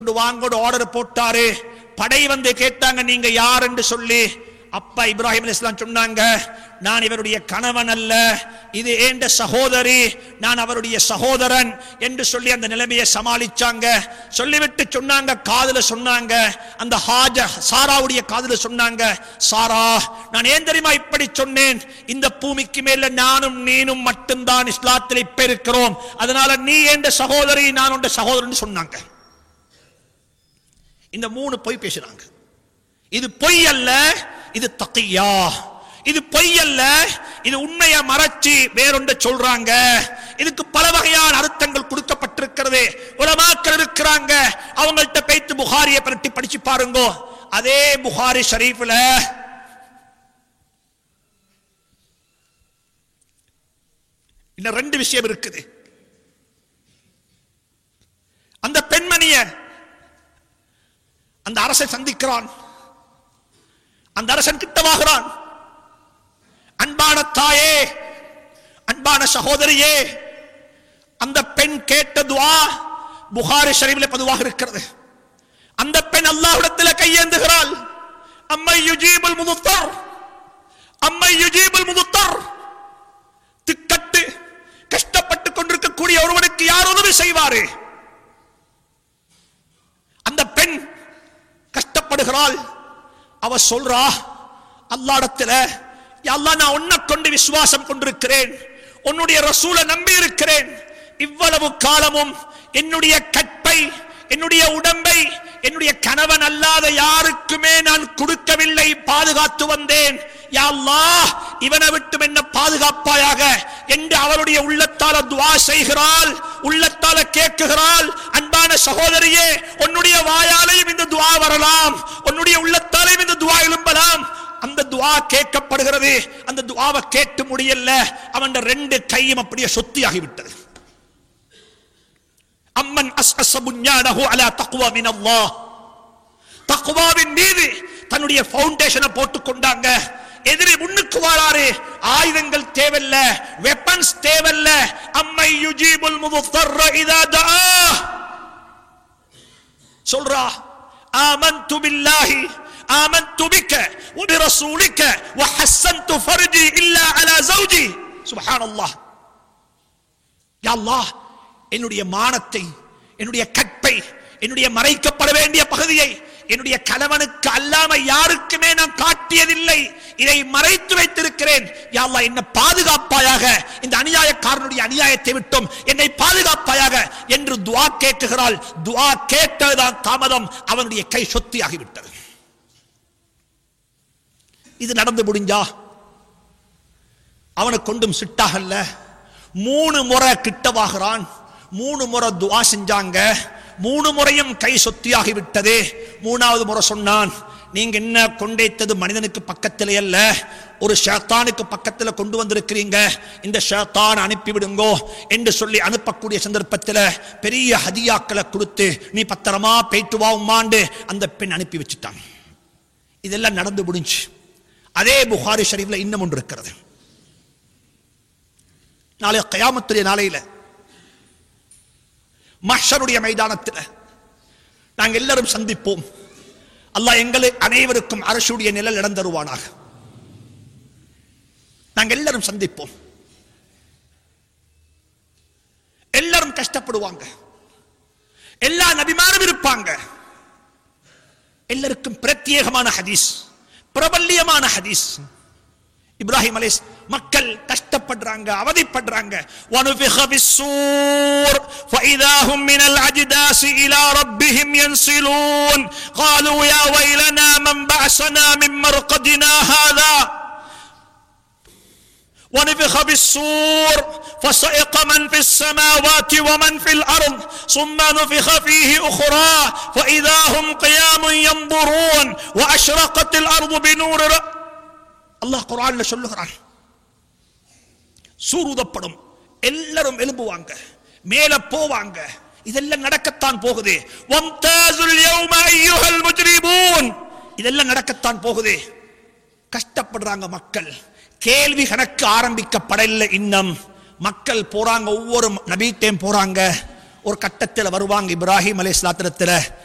கொண்டு வாங்கோடு ஆர்டர் போட்டாரு படை வந்து கேட்டாங்க நீங்க யார் என்று சொல்லி அப்பா இப்ராஹிம் அலைஹிஸ்ஸலாம் சொன்னாங்க நான் இவருடைய கணவன் அல்ல இது ஏண்ட சகோதரி நான் அவருடைய சகோதரன் என்று சொல்லி அந்த நிலைமையை சமாளிச்சாங்க சொல்லிவிட்டு சொன்னாங்க காதுல சொன்னாங்க அந்த ஹாஜ சாராவுடைய காதுல சொன்னாங்க சாரா நான் ஏன் தெரியுமா இப்படி சொன்னேன் இந்த பூமிக்கு மேல நானும் நீனும் மட்டும்தான் இஸ்லாத்தில் இப்ப இருக்கிறோம் அதனால நீ ஏண்ட சகோதரி நான் உண்ட சகோதரன் சொன்னாங்க இந்த மூணு பொய் பேசுறாங்க இது பொய் அல்ல இது தக்கியா இது பொய் அல்ல இது உண்மையை மறைச்சு வேறொன்று சொல்றாங்க இதுக்கு பல வகையான அர்த்தங்கள் கொடுக்கப்பட்டிருக்கிறது உலமாக்கள் இருக்கிறாங்க அவங்கள்ட்ட பேத்து புகாரியை பரட்டி படிச்சு பாருங்க அதே புகாரி ஷரீஃப்ல இன்னும் ரெண்டு விஷயம் இருக்குது அந்த பெண்மணிய அந்த அரசன் சந்திக்கிறான் அந்த அரசன் கிட்டவாகிறான் அன்பான தாயே அன்பான சகோதரியே அந்த பெண் கேட்ட துவா புகாரி ஷரீஃபில் பதிவாக இருக்கிறது அந்த பெண் அல்லாஹ்விடத்தில் கையேந்துகிறாள் அம்மை யுஜீபுல் முதுத்தர் அம்மை யுஜீபுல் முதுத்தர் திக்கட்டு கஷ்டப்பட்டு கொண்டிருக்கக்கூடிய ஒருவனுக்கு யார் உதவி செய்வாரு அந்த பெண் கஷ்டப்படுகிறாள் அவ சொல்றா அல்லாடத்துல அல்லாஹ் நான் உன்னை கொண்டு விசுவாசம் கொண்டிருக்கிறேன் உன்னுடைய ரசூலை நம்பி இருக்கிறேன் இவ்வளவு காலமும் என்னுடைய கற்பை என்னுடைய உடம்பை என்னுடைய கணவன் அல்லாத யாருக்குமே நான் கொடுக்கவில்லை பாதுகாத்து வந்தேன் யா அல்லாஹ் இவனை விட்டும் என்ன பாதுகாப்பாயாக என்று அவருடைய உள்ளத்தால துவா செய்கிறாள் உள்ளத்தால கேட்குகிறாள் அன்பான சகோதரியே உன்னுடைய வாயாலையும் இந்த துவா வரலாம் உன்னுடைய உள்ளத்தாலையும் இந்த துவா எழும்பலாம் அந்த துவா கேட்கப்படுகிறது அந்த துவாவை கேட்டு முடியல அவன் ரெண்டு கையும் அப்படியே சொத்தியாகி விட்டது அம்மன் அஸ் அஸ்ஸபுஞ்ஞானஹு அலா தக்வா மின் அல்லாஹ் தக்வாவின் மீது தன்னுடைய ஃபவுண்டேஷனை போட்டு கொண்டாங்க எதிரி முன்னுக்கு வாழாரு ஆயுதங்கள் தேவையில்ல வெப்பன்ஸ் தேவையில்ல அம்மை யுஜீபுல் முதுத்தர்ர இதா தஆ சொல்றா ஆமன்து பில்லாஹி ஆமன்து பிக்க وبرسولك وحسنت فرجي الا على زوجي سبحان الله யா அல்லாஹ் என்னுடைய மானத்தை என்னுடைய கற்பை என்னுடைய மறைக்கப்பட வேண்டிய பகுதியை என்னுடைய கணவனுக்கு அல்லாம யாருக்குமே நான் காட்டியதில்லை இதை மறைத்து வைத்திருக்கிறேன் யா அல்லாஹ் என்ன பாதுகாப்பாயாக இந்த அநியாயக்காரனுடைய அநியாயத்தை விட்டும் என்னை பாதுகாப்பாயாக என்று துஆ கேட்குகிறாள் துஆ கேட்டதுதான் தாமதம் அவனுடைய கை சொத்தியாகிவிட்டது இது நடந்து முடிஞ்சா அவனை கொண்டும் சிட்டாகல்ல மூணு முறை கிட்டவாகிறான் மூணு முறை துவா செஞ்சாங்க மூணு முறையும் கை சொத்தியாகி விட்டது மூணாவது முறை சொன்னான் நீங்க என்ன கொண்டைத்தது மனிதனுக்கு பக்கத்திலே அல்ல ஒரு ஷேத்தானுக்கு பக்கத்தில் கொண்டு வந்திருக்கிறீங்க இந்த ஷேத்தான் அனுப்பி விடுங்கோ என்று சொல்லி அனுப்பக்கூடிய சந்தர்ப்பத்தில் பெரிய ஹதியாக்களை கொடுத்து நீ பத்திரமா போயிட்டு வா உம்மாண்டு அந்த பெண் அனுப்பி வச்சுட்டான் இதெல்லாம் நடந்து முடிஞ்சு அதே புகாரி ஷரீஃப்ல இன்னும் ஒன்று இருக்கிறது நாளை கயாமத்துடைய நாளையில மஹ்ஷருடைய மைதானத்தில் நாங்கள் எல்லாரும் சந்திப்போம் அல்லாஹ் எங்களை அனைவருக்கும் அரசுடைய நிழல் இடம் தருவானாக நாங்கள் எல்லாரும் சந்திப்போம் எல்லாரும் கஷ்டப்படுவாங்க எல்லா நபிமாரும் இருப்பாங்க எல்லாருக்கும் பிரத்யேகமான ஹதீஸ் பிரபல்யமான ஹதீஸ் இப்ராஹிம் அலைஸ் மக்கள் கஷ்டப்படுறாங்க அவதிப்படுறாங்க وَنُفِخَ بِالصُّورِ فَإِذَا هُمْ مِنَ الْأَجْدَاثِ إِلَى رَبِّهِمْ يَنْسِلُونَ قَالُوا يَا وَيْلَنَا مَنْ بَعَثَنَا مِنْ مَرْقَدِنَا هَذَا ونفخ بالصور فصعق من في السماوات ومن في الأرض ثم نفخ فيه أخرى فإذا هم قيام ينظرون وأشرقت الأرض بنور ر- அல்லாஹ் குர்ஆன்ல சொல்லுகிறான் சூருதப்படும் எல்லாரும் எழும்புவாங்க மேல போவாங்க இதெல்லாம் நடக்கத்தான் போகுது வம்தாசுல் யௌம அய்யுஹல் முஜ்ரிமூன் இதெல்லாம் நடக்கத்தான் போகுது கஷ்டப்படுறாங்க மக்கள் கேள்வி கணக்கு ஆரம்பிக்கப்படவில்லை இன்னும் மக்கள் போறாங்க ஒவ்வொரு நபீட்டையும் போறாங்க ஒரு கட்டத்தில் வருவாங்க இப்ராஹிம் அலை